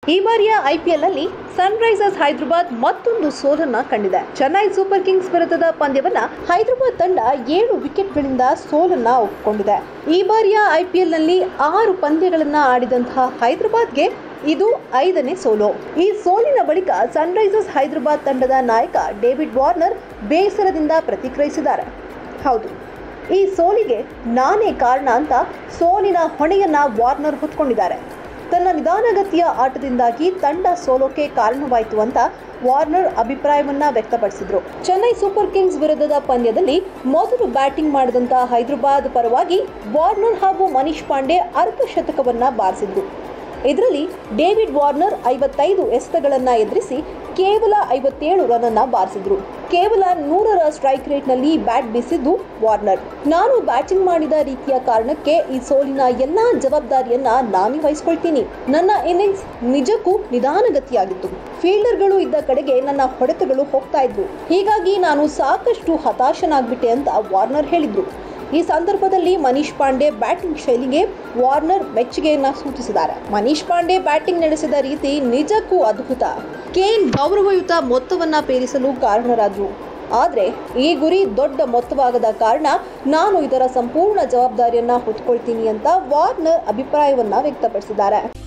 ಈ ಬಾರಿಯ ಐಪಿಎಲ್ ನಲ್ಲಿ ಸನ್ರೈಸರ್ಸ್ ಹೈದರಾಬಾದ್ ಮತ್ತೊಂದು ಸೋಲನ್ನ ಕಂಡಿದೆ ಚೆನ್ನೈ ಸೂಪರ್ ಕಿಂಗ್ಸ್ ವಿರುದ್ಧದ ಪಂದ್ಯವನ್ನ ಹೈದರಾಬಾದ್ ತಂಡ ಏಳು ವಿಕೆಟ್ಗಳಿಂದ ಸೋಲನ್ನ ಒಪ್ಪಿಕೊಂಡಿದೆ ಈ ಬಾರಿಯ ಐಪಿಎಲ್ ನಲ್ಲಿ ಆರು ಪಂದ್ಯಗಳನ್ನ ಆಡಿದಂತಹ ಹೈದರಾಬಾದ್ಗೆ ಇದು ಐದನೇ ಸೋಲು ಈ ಸೋಲಿನ ಬಳಿಕ ಸನ್ರೈಸರ್ಸ್ ಹೈದರಾಬಾದ್ ತಂಡದ ನಾಯಕ ಡೇವಿಡ್ ವಾರ್ನರ್ ಬೇಸರದಿಂದ ಪ್ರತಿಕ್ರಿಯಿಸಿದ್ದಾರೆ ಹೌದು ಈ ಸೋಲಿಗೆ ನಾನೇ ಕಾರಣ ಅಂತ ಸೋಲಿನ ಹೊಣೆಯನ್ನ ವಾರ್ನರ್ ಹೊತ್ಕೊಂಡಿದ್ದಾರೆ ತನ್ನ ನಿಧಾನಗತಿಯ ಆಟದಿಂದಾಗಿ ತಂಡ ಸೋಲೋಕೆ ಕಾರಣವಾಯಿತು ಅಂತ ವಾರ್ನರ್ ಅಭಿಪ್ರಾಯವನ್ನ ವ್ಯಕ್ತಪಡಿಸಿದ್ರು ಚೆನ್ನೈ ಸೂಪರ್ ಕಿಂಗ್ಸ್ ವಿರುದ್ಧದ ಪಂದ್ಯದಲ್ಲಿ ಮೊದಲು ಬ್ಯಾಟಿಂಗ್ ಮಾಡಿದಂತ ಹೈದರಾಬಾದ್ ಪರವಾಗಿ ವಾರ್ನರ್ ಹಾಗೂ ಮನೀಶ್ ಪಾಂಡೆ ಅರ್ಧ ಶತಕವನ್ನ ಬಾರಿಸಿದ್ರು ಇದರಲ್ಲಿ ಡೇವಿಡ್ ವಾರ್ನರ್ ಐವತ್ತೈದು ಎಸೆತಗಳನ್ನ ಎದುರಿಸಿ ಕೇವಲ ಐವತ್ತೇಳು ರನ್ ಅನ್ನ ಬಾರಿಸಿದ್ರು ಕೇವಲ ನೂರರ ಸ್ಟ್ರೈಕ್ ರೇಟ್ನಲ್ಲಿ ಬ್ಯಾಟ್ ಬೀಸಿದ್ದು ವಾರ್ನರ್ ನಾನು ಬ್ಯಾಟಿಂಗ್ ಮಾಡಿದ ರೀತಿಯ ಕಾರಣಕ್ಕೆ ಈ ಸೋಲಿನ ಎಲ್ಲಾ ಜವಾಬ್ದಾರಿಯನ್ನ ನಾನೇ ವಹಿಸ್ಕೊಳ್ತೀನಿ ನನ್ನ ಇನ್ನಿಂಗ್ಸ್ ನಿಜಕ್ಕೂ ನಿಧಾನಗತಿಯಾಗಿತ್ತು ಫೀಲ್ಡರ್ಗಳು ಇದ್ದ ಕಡೆಗೆ ನನ್ನ ಹೊಡೆತಗಳು ಹೋಗ್ತಾ ಇದ್ವು ಹೀಗಾಗಿ ನಾನು ಸಾಕಷ್ಟು ಹತಾಶನಾಗ್ಬಿಟ್ಟೆ ಅಂತ ವಾರ್ನರ್ ಹೇಳಿದ್ರು ಈ ಸಂದರ್ಭದಲ್ಲಿ ಮನೀಶ್ ಪಾಂಡೆ ಬ್ಯಾಟಿಂಗ್ ಶೈಲಿಗೆ ವಾರ್ನರ್ ಮೆಚ್ಚುಗೆಯನ್ನ ಸೂಚಿಸಿದ್ದಾರೆ ಮನೀಶ್ ಪಾಂಡೆ ಬ್ಯಾಟಿಂಗ್ ನಡೆಸಿದ ರೀತಿ ನಿಜಕ್ಕೂ ಅದ್ಭುತ ಕೇನ್ ಗೌರವಯುತ ಮೊತ್ತವನ್ನ ಪೇರಿಸಲು ಕಾರಣರಾದ್ರು ಆದರೆ ಈ ಗುರಿ ದೊಡ್ಡ ಮೊತ್ತವಾಗದ ಕಾರಣ ನಾನು ಇದರ ಸಂಪೂರ್ಣ ಜವಾಬ್ದಾರಿಯನ್ನ ಹೊತ್ಕೊಳ್ತೀನಿ ಅಂತ ವಾರ್ನರ್ ಅಭಿಪ್ರಾಯವನ್ನ ವ್ಯಕ್ತಪಡಿಸಿದ್ದಾರೆ